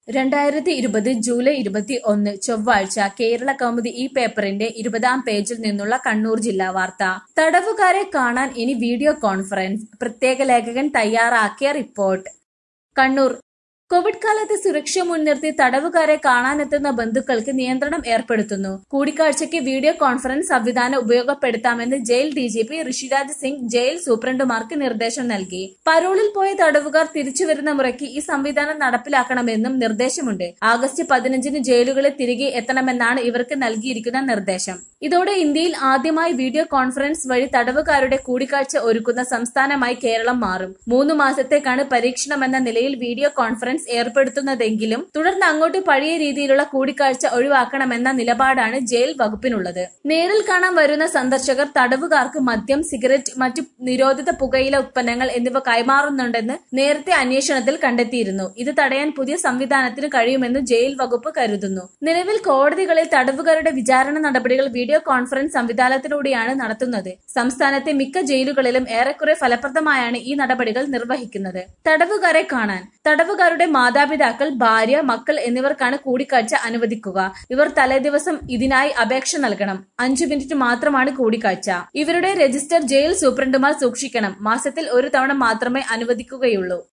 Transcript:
രണ്ടായിരത്തി ഇരുപത് ജൂലൈ ഇരുപത്തി ഒന്ന് ചൊവ്വാഴ്ച കേരള കൗമുദി ഈ പേപ്പറിന്റെ ഇരുപതാം പേജിൽ നിന്നുള്ള കണ്ണൂർ ജില്ലാ വാർത്ത തടവുകാരെ കാണാൻ ഇനി വീഡിയോ കോൺഫറൻസ് പ്രത്യേക ലേഖകൻ തയ്യാറാക്കിയ റിപ്പോർട്ട് കണ്ണൂർ കോവിഡ് കാലത്ത് സുരക്ഷ മുൻനിർത്തി തടവുകാരെ കാണാനെത്തുന്ന ബന്ധുക്കൾക്ക് നിയന്ത്രണം ഏർപ്പെടുത്തുന്നു കൂടിക്കാഴ്ചയ്ക്ക് വീഡിയോ കോൺഫറൻസ് സംവിധാനം ഉപയോഗപ്പെടുത്താമെന്ന് jail D G P Rishiraj Singh jail സൂപ്രണ്ടുമാർക്ക് നിർദ്ദേശം നൽകി പരോളിൽ പോയ തടവുകാർ തിരിച്ചുവരുന്ന മുറയ്ക്ക് ഈ സംവിധാനം നടപ്പിലാക്കണമെന്നും നിർദ്ദേശമുണ്ട് ആഗസ്റ്റ് പതിനഞ്ചിന് ജയിലുകളിൽ തിരികെ എത്തണമെന്നാണ് ഇവർക്ക് നൽകിയിരിക്കുന്ന നിർദ്ദേശം ഇതോടെ ഇന്ത്യയിൽ ആദ്യമായി വീഡിയോ കോൺഫറൻസ് വഴി തടവുകാരുടെ കൂടിക്കാഴ്ച ഒരുക്കുന്ന സംസ്ഥാനമായി കേരളം മാറും മൂന്ന് മാസത്തേക്കാണ് പരീക്ഷണമെന്ന നിലയിൽ വീഡിയോ കോൺഫറൻസ് ഏർപ്പെടുത്തുന്നതെങ്കിലും തുടർന്ന് അങ്ങോട്ട് പഴയ രീതിയിലുള്ള കൂടിക്കാഴ്ച ഒഴിവാക്കണമെന്ന നിലപാടാണ് ജയിൽ വകുപ്പിനുള്ളത് നേരിൽ കാണാൻ വരുന്ന സന്ദർശകർ തടവുകാർക്ക് മദ്യം സിഗരറ്റ് മറ്റു നിരോധിത പുകയില ഉത്പന്നങ്ങൾ എന്നിവ കൈമാറുന്നുണ്ടെന്ന് നേരത്തെ അന്വേഷണത്തിൽ കണ്ടെത്തിയിരുന്നു ഇത് തടയാൻ പുതിയ സംവിധാനത്തിന് കഴിയുമെന്ന് ജയിൽ വകുപ്പ് കരുതുന്നു നിലവിൽ കോടതികളിൽ തടവുകാരുടെ വിചാരണ നടപടികൾ വീഡിയോ കോൺഫറൻസ് സംവിധാനത്തിലൂടെയാണ് നടത്തുന്നത് സംസ്ഥാനത്തെ മിക്ക ജയിലുകളിലും ഏറെക്കുറെ ഫലപ്രദമായാണ് ഈ നടപടികൾ നിർവഹിക്കുന്നത് തടവുകാരെ കാണാൻ തടവുകാരുടെ മാതാപിതാക്കൾ ഭാര്യ മക്കൾ എന്നിവർക്കാണ് കൂടിക്കാഴ്ച അനുവദിക്കുക ഇവർ തലേദിവസം ഇതിനായി അപേക്ഷ നൽകണം അഞ്ചു മിനിറ്റ് മാത്രമാണ് കൂടിക്കാഴ്ച ഇവരുടെ രജിസ്റ്റർ ജയിൽ സൂപ്രണ്ടുമാർ സൂക്ഷിക്കണം മാസത്തിൽ ഒരു തവണ മാത്രമേ അനുവദിക്കുകയുള്ളൂ